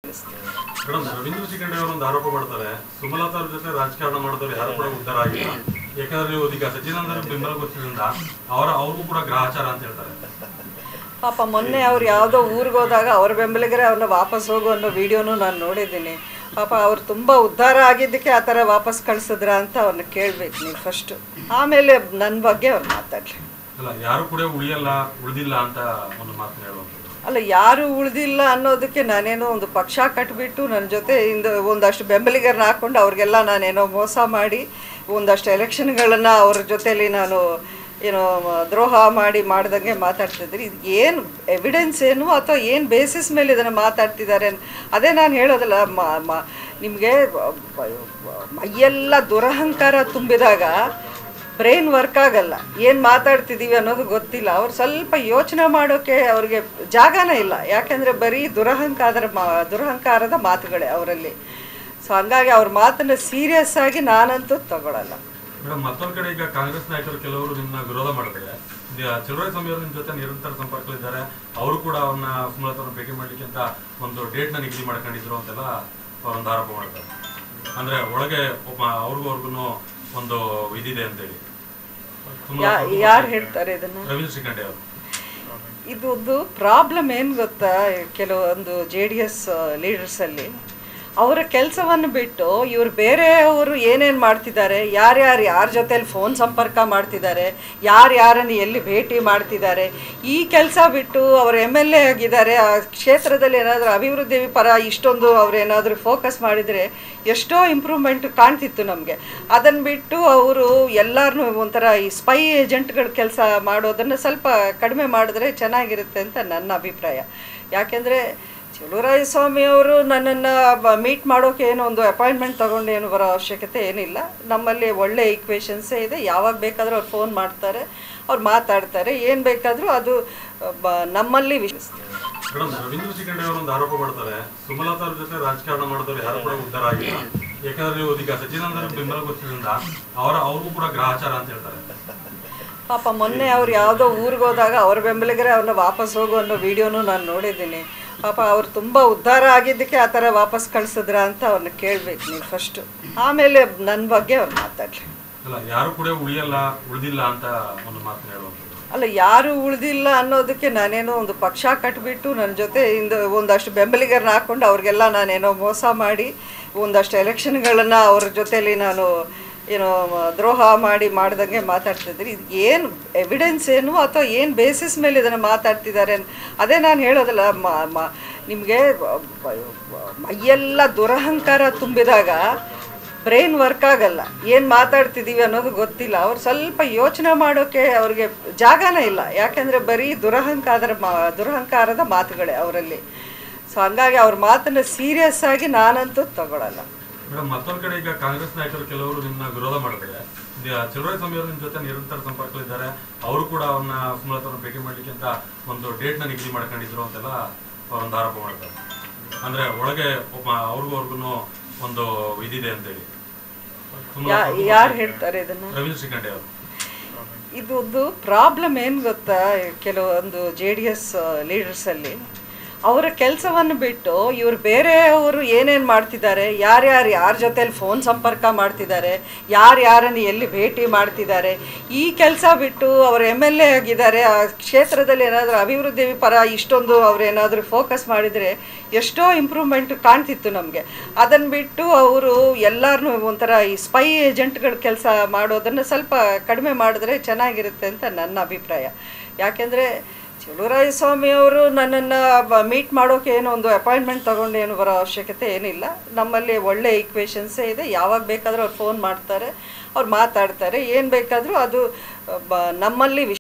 madam Ravindra Shikhandi ಅವರು ಒಂದು ಆರೋಪ ಮಾಡ್ತಾರೆ ಸುಮಲತಾ ಅವ್ರ ಜೊತೆ ರಾಜಕಾರಣ ಮಾಡಿದವರು ಯಾರು ಕೂಡ ಉದ್ಧಾರ ಆಗಿಲ್ಲ ಯಾಕಂದ್ರೆ ನೀವು ಈಗ ಸಚಿದಾನಂದ ಬೆಂಬಲ ಗೊತ್ತಿದ್ರಿಂದ ಅವರ ಅವ್ರಿಗೂ ಕೂಡ ಗ್ರಹಚಾರ ಅಂತ ಹೇಳ್ತಾರೆ ಪಾಪ ಮೊನ್ನೆ ಅವ್ರು ಯಾವುದೋ ಊರಿಗೆ ಹೋದಾಗ ಅವ್ರ ಬೆಂಬಲಿಗರೆ ಅವ್ರನ್ನ ವಾಪಸ್ ಹೋಗು ಅನ್ನೋ ವಿಡಿಯೋನು ನಾನು ನೋಡಿದ್ದೀನಿ ಪಾಪ ಅವ್ರು ತುಂಬ ಉದ್ಧಾರ ಆಗಿದ್ದಕ್ಕೆ ಆ ಥರ ವಾಪಸ್ ಕಳಿಸಿದ್ರ ಅಂತ ಅವ್ರನ್ನ ಕೇಳಬೇಕು ನೀವು ಫಸ್ಟು ಆಮೇಲೆ ನನ್ನ ಬಗ್ಗೆ ಅವ್ರು ಮಾತಾಡಲಿ ಅಲ್ಲ ಯಾರು ಕೂಡ ಉಳಿಯಲ್ಲ ಉಳಿದಿಲ್ಲ ಅಂತ ಒಂದು ಮಾತನ್ನ ಹೇಳುವಂಥದ್ದು ಅಲ್ಲ ಯಾರು ಉಳಿದಿಲ್ಲ ಅನ್ನೋದಕ್ಕೆ ನಾನೇನೋ ಒಂದು ಪಕ್ಷ ಕಟ್ಬಿಟ್ಟು ನನ್ನ ಜೊತೆ ಇಂದ ಒಂದಷ್ಟು ಬೆಂಬಲಿಗರನ್ನ ಹಾಕ್ಕೊಂಡು ಅವ್ರಿಗೆಲ್ಲ ನಾನೇನೋ ಮೋಸ ಮಾಡಿ ಒಂದಷ್ಟು ಎಲೆಕ್ಷನ್ಗಳನ್ನು ಅವ್ರ ಜೊತೆಲಿ ನಾನು ಏನೋ ಮ- ದ್ರೋಹ ಮಾಡಿ ಮಾಡ್ದಂಗೆ ಮಾತಾಡ್ತಿದ್ರಿ ಇದು ಏನು ಎವಿಡೆನ್ಸ್ ಏನು ಅಥವಾ ಏನು ಬೇಸಿಸ್ ಮೇಲೆ ಇದನ್ನು ಮಾತಾಡ್ತಿದ್ದಾರೆ ಅನ್- ಅದೇ ನಾನು ಹೇಳೋದಲ್ಲ ಮ ಮ ನಿಮಗೆ ಮೈಯೆಲ್ಲ ದುರಹಂಕಾರ ತುಂಬಿದಾಗ ಬ್ರೈನ್ ವರ್ಕ್ ಆಗಲ್ಲ ಏನು ಮಾತಾಡ್ತಿದ್ದೀವಿ ಅನ್ನೋದು ಗೊತ್ತಿಲ್ಲ ಅವ್ರು ಸ್ವಲ್ಪ ಯೋಚನೆ ಮಾಡೋಕ್ಕೆ ಅವ್ರಿಗೆ ಜಾಗನೇ ಇಲ್ಲ ಯಾಕೆಂದರೆ ಬರೀ ದುರಹಂಕಾರದ ಮಾ ದುರಹಂಕಾರದ ಮಾತುಗಳೇ ಅವರಲ್ಲಿ ಸೊ ಹಂಗಾಗಿ ಅವ್ರ ಮಾತನ್ನು ಸೀರಿಯಸ್ ಆಗಿ ನಾನಂತೂ ತಗೊಳ್ಳಲ್ಲ ಮೇಡಮ್ ಮತ್ತೊಂದ್ ಕಡೆ ಈಗ ಕಾಂಗ್ರೆಸ್ ನಾಯಕರು ಕೆಲವರು ನಿನ್ನ ವಿರೋಧ ಮಾಡಿದ್ರೆ ಚಲುವರಾಯ ಸ್ವಾಮಿ ಅವರು ನಿಮ್ ಜೊತೆ ನಿರಂತರ ಸಂಪರ್ಕದಲ್ಲಿದ್ದಾರೆ ಅವರು ಕೂಡ ಅವ್ರನ್ನ ಸುಮಲತಾ ಅವ್ರನ್ನ ಭೇಟಿ ಮಾಡ್ಲಿಕ್ಕೆ ಅಂತ ಒಂದು ಡೇಟ್ ನ ನಿಗದಿ ಮಾಡ್ಕೊಂಡಿದ್ರು ಅಂತೆಲ್ಲ ಅವರೊಂದು ಆರೋಪ ಮಾಡ್ತಾರೆ ಅಂದ್ರೆ ಒಳಗೆ ಒಬ್ಬ ಅವ್ರಿಗೂ ಅವ್ರಿಗೂ ಒಂದು ಇದಿದೆ ಅಂತೇಳಿ ಸುಮಲತಾ ಅವ್ರಿಗೂ ಯಾರು ಹೇಳ್ತಾರೆ ಇದನ್ನು ರವೀಂದ್ರ ಶಿಖಂಡಿ ಅವರು ಇದೊಂದು ಪ್ರಾಬ್ಲಮ್ ಏನು ಗೊತ್ತಾ ಕೆಲವೊಂದು ಜೆ ಡಿ ಎಸ್ ಲೀಡರ್ಸಲ್ಲಿ ಅವರ ಕೆಲಸವನ್ನು ಬಿಟ್ಟು ಇವರು ಬೇರೆಯವರು ಏನೇನು ಮಾಡ್ತಿದ್ದಾರೆ ಯಾರ್ಯಾರು ಯಾರ ಜೊತೆಲಿ ಫೋನ್ ಸಂಪರ್ಕ ಮಾಡ್ತಿದ್ದಾರೆ ಯಾರ್ಯಾರನ್ನು ಎಲ್ಲಿ ಭೇಟಿ ಮಾಡ್ತಿದ್ದಾರೆ ಈ ಕೆಲಸ ಬಿಟ್ಟು ಅವರು ಎಮ್ ಎಲ್ ಎ ಆಗಿದ್ದಾರೆ ಆ ಕ್ಷೇತ್ರದಲ್ಲಿ ಏನಾದರೂ ಅಭಿವೃದ್ಧಿ ಪರ ಇಷ್ಟೊಂದು ಅವ್ರು ಏನಾದರೂ ಫೋಕಸ್ ಮಾಡಿದರೆ ಎಷ್ಟೋ ಇಂಪ್ರೂವ್ಮೆಂಟ್ ಕಾಣ್ತಿತ್ತು ನಮಗೆ ಅದನ್ನು ಬಿಟ್ಟು ಅವರು ಎಲ್ಲರನ್ನೂ ಒಂಥರ ಈ ಸ್ಪೈ ಏಜೆಂಟ್ಗಳ ಕೆಲಸ ಮಾಡೋದನ್ನು ಸ್ವಲ್ಪ ಕಡಿಮೆ ಮಾಡಿದ್ರೆ ಚೆನ್ನಾಗಿರುತ್ತೆ ಅಂತ ನನ್ನ ಅಭಿಪ್ರಾಯ ಯಾಕೆಂದರೆ ಚಲುವರಾಯ ಸ್ವಾಮಿ ಅವರು ನನ್ನನ್ನು ಮೀಟ್ ಮಾಡೋಕೆ ಏನೋ ಒಂದು ಅಪಾಯಿಂಟ್ಮೆಂಟ್ ತೊಗೊಂಡು ಏನು ಬರೋ ಅವಶ್ಯಕತೆ ಏನಿಲ್ಲ ನಮ್ಮಲ್ಲಿ ಒಳ್ಳೆ ಈಕ್ವೇಷನ್ಸೇ ಇದೆ ಯಾವಾಗ ಬೇಕಾದರೂ ಅವ್ರು ಫೋನ್ ಮಾಡ್ತಾರೆ ಅವ್ರು ಮಾತಾಡ್ತಾರೆ ಏನು ಬೇಕಾದರೂ ಅದು ಬ- ನಮ್ಮಲ್ಲಿ ವಿಶ್ವಾಸ ಮೇಡಮ್ ರವೀಂದ್ರ ಶಿಖಂಡಿ ಅವರು ಒಂದು ಆರೋಪ ಮಾಡ್ತಾರೆ ಸುಮಲತಾ ಅವ್ರ ಜೊತೆ ರಾಜಕಾರಣ ಮಾಡಿದವರು ಯಾರು ಕೂಡ ಉದ್ಧಾರ ಆಗಿಲ್ಲ ಯಾಕಂದ್ರೆ ನೀವು ಈಗ ಸಚಿದಾನಂದ ಬೆಂಬಲ ಗೊತ್ತಿದ್ರಿಂದ ಅವರ ಅವ್ರಿಗೂ ಕೂಡ ಗ್ರಹಚಾರ ಅಂತ ಹೇಳ್ತಾರೆ ಪಾಪ ಮೊನ್ನೆ ಅವ್ರು ಯಾವುದೋ ಊರಿಗೆ ಹೋದಾಗ ಅವ್ರ ಬೆಂಬಲಿಗರೆ ಅವ್ರನ್ನ ವಾಪಸ್ ಹೋಗು ಅನ್ನೋ ವಿಡಿಯೋನು ನಾನು ನೋಡಿದ್ದೀನಿ ಪಾಪ ಅವ್ರು ತುಂಬ ಉದ್ಧಾರ ಆಗಿದ್ದಕ್ಕೆ ಆ ಥರ ವಾಪಸ್ ಕಳಿಸಿದ್ರ ಅಂತ ಅವ್ರನ್ನ ಕೇಳಬೇಕು ನೀವು ಫಸ್ಟು ಆಮೇಲೆ ನನ್ನ ಬಗ್ಗೆ ಅವ್ರು ಮಾತಾಡಲಿ ಅಲ್ಲ ಯಾರು ಕೂಡ ಉಳಿಯಲ್ಲ ಉಳಿದಿಲ್ಲ ಅಂತ ಒಂದು ಮಾತನ್ನ ಹೇಳುವಂಥದ್ದು ಅಲ್ಲ ಯಾರು ಉಳಿದಿಲ್ಲ ಅನ್ನೋದಕ್ಕೆ ನಾನೇನೋ ಒಂದು ಪಕ್ಷ ಕಟ್ಬಿಟ್ಟು ನನ್ನ ಜೊತೆ ಇಂದ ಒಂದಷ್ಟು ಬೆಂಬಲಿಗರನ್ನ ಹಾಕ್ಕೊಂಡು ಅವ್ರಿಗೆಲ್ಲ ನಾನೇನೋ ಮೋಸ ಮಾಡಿ ಒಂದಷ್ಟು ಎಲೆಕ್ಷನ್ಗಳನ್ನು ಅವ್ರ ಜೊತೆಲಿ ನಾನು ಏನೋ ಮ- ದ್ರೋಹ ಮಾಡಿ ಮಾಡ್ದಂಗೆ ಮಾತಾಡ್ತಿದ್ರಿ ಇದು ಏನು ಎವಿಡೆನ್ಸ್ ಏನು ಅಥವಾ ಏನು ಬೇಸಿಸ್ ಮೇಲೆ ಇದನ್ನು ಮಾತಾಡ್ತಿದ್ದಾರೆ ಅನ್- ಅದೇ ನಾನು ಹೇಳೋದಲ್ಲ ಮ ಮ ನಿಮಗೆ ಮೈಯೆಲ್ಲ ದುರಹಂಕಾರ ತುಂಬಿದಾಗ ಬ್ರೈನ್ ವರ್ಕ್ ಆಗಲ್ಲ ಏನು ಮಾತಾಡ್ತಿದ್ದೀವಿ ಅನ್ನೋದು ಗೊತ್ತಿಲ್ಲ ಅವ್ರು ಸ್ವಲ್ಪ ಯೋಚನೆ ಮಾಡೋಕ್ಕೆ ಅವ್ರಿಗೆ ಜಾಗನೇ ಇಲ್ಲ ಯಾಕೆಂದರೆ ಬರೀ ದುರಹಂಕಾರದ ಮಾ ದುರಹಂಕಾರದ ಮಾತುಗಳೇ ಅವರಲ್ಲಿ ಸೊ ಹಂಗಾಗಿ ಅವ್ರ ಮಾತನ್ನು ಸೀರಿಯಸ್ ಆಗಿ ನಾನಂತೂ ತಗೊಳ್ಳಲ್ಲ ಮೇಡಮ್ ಮತ್ತೊಂದ್ ಕಡೆ ಈಗ ಕಾಂಗ್ರೆಸ್ ನಾಯಕರು ಕೆಲವರು ನಿನ್ನ ವಿರೋಧ ಮಾಡಿದ್ರೆ ಚಲುವರಾಯ ಸ್ವಾಮಿ ಅವರು ನಿಮ್ ಜೊತೆ ನಿರಂತರ ಸಂಪರ್ಕದಲ್ಲಿದ್ದಾರೆ ಅವರು ಕೂಡ ಅವ್ರನ್ನ ಸುಮಲತಾ ಅವ್ರನ್ನ ಭೇಟಿ ಮಾಡ್ಲಿಕ್ಕೆ ಅಂತ ಒಂದು ಡೇಟ್ ನ ನಿಗದಿ ಮಾಡ್ಕೊಂಡಿದ್ರು ಅಂತೆಲ್ಲ ಅವರೊಂದು ಆರೋಪ ಮಾಡ್ತಾರೆ ಅಂದ್ರೆ ಒಳಗೆ ಒಬ್ಬ ಅವ್ರಿಗೂ ಅವ್ರಿಗೂ ಒಂದು ಇದಿದೆ ಅಂತೇಳಿ ಸುಮಲತಾ ಯಾ ಅವ್ರಿಗೂ ಯಾರು ಹೇಳ್ತಾರೆ ಇದನ್ನು ರವೀಂದ್ರ ಶಿಖಂಡಿ ಅವರು ಇದೊಂದು ಪ್ರಾಬ್ಲಮ್ ಏನು ಗೊತ್ತಾ ಕೆಲವೊಂದು ಜೆ ಡಿ ಎಸ್ ಲೀಡರ್ಸಲ್ಲಿ ಅವರ ಕೆಲಸವನ್ನು ಬಿಟ್ಟು ಇವರು ಬೇರೆಯವರು ಏನೇನು ಮಾಡ್ತಿದ್ದಾರೆ ಯಾರ್ಯಾರು ಯಾರ ಜೊತೆಲಿ ಫೋನ್ ಸಂಪರ್ಕ ಮಾಡ್ತಿದ್ದಾರೆ ಯಾರ್ಯಾರನ್ನು ಎಲ್ಲಿ ಭೇಟಿ ಮಾಡ್ತಿದ್ದಾರೆ ಈ ಕೆಲಸ ಬಿಟ್ಟು ಅವರು ಎಮ್ ಎಲ್ ಎ ಆಗಿದ್ದಾರೆ ಆ ಕ್ಷೇತ್ರದಲ್ಲಿ ಏನಾದರೂ ಅಭಿವೃದ್ಧಿ ಪರ ಇಷ್ಟೊಂದು ಅವ್ರು ಏನಾದರೂ ಫೋಕಸ್ ಮಾಡಿದರೆ ಎಷ್ಟೋ ಇಂಪ್ರೂವ್ಮೆಂಟ್ ಕಾಣ್ತಿತ್ತು ನಮಗೆ ಅದನ್ನು ಬಿಟ್ಟು ಅವರು ಎಲ್ಲರನ್ನೂ ಒಂಥರ ಈ ಸ್ಪೈ ಏಜೆಂಟ್ಗಳ ಕೆಲಸ ಮಾಡೋದನ್ನು ಸ್ವಲ್ಪ ಕಡಿಮೆ ಮಾಡಿದ್ರೆ ಚೆನ್ನಾಗಿರುತ್ತೆ ಅಂತ ನನ್ನ ಅಭಿಪ್ರಾಯ ಯಾಕೆಂದರೆ ಚಲುವರಾಯ ಸ್ವಾಮಿ ಅವರು ನನ್ನನ್ನು ಮೀಟ್ ಮಾಡೋಕೆ ಏನೋ ಒಂದು ಅಪಾಯಿಂಟ್ಮೆಂಟ್ ತೊಗೊಂಡು ಏನು ಬರೋ ಅವಶ್ಯಕತೆ ಏನಿಲ್ಲ ನಮ್ಮಲ್ಲಿ ಒಳ್ಳೆ ಈಕ್ವೇಷನ್ಸೇ ಇದೆ ಯಾವಾಗ ಬೇಕಾದರೂ ಅವ್ರು ಫೋನ್ ಮಾಡ್ತಾರೆ ಅವ್ರು ಮಾತಾಡ್ತಾರೆ ಏನು ಬೇಕಾದರೂ ಅದು ಬ- ನಮ್ಮಲ್ಲಿ ವಿಶ್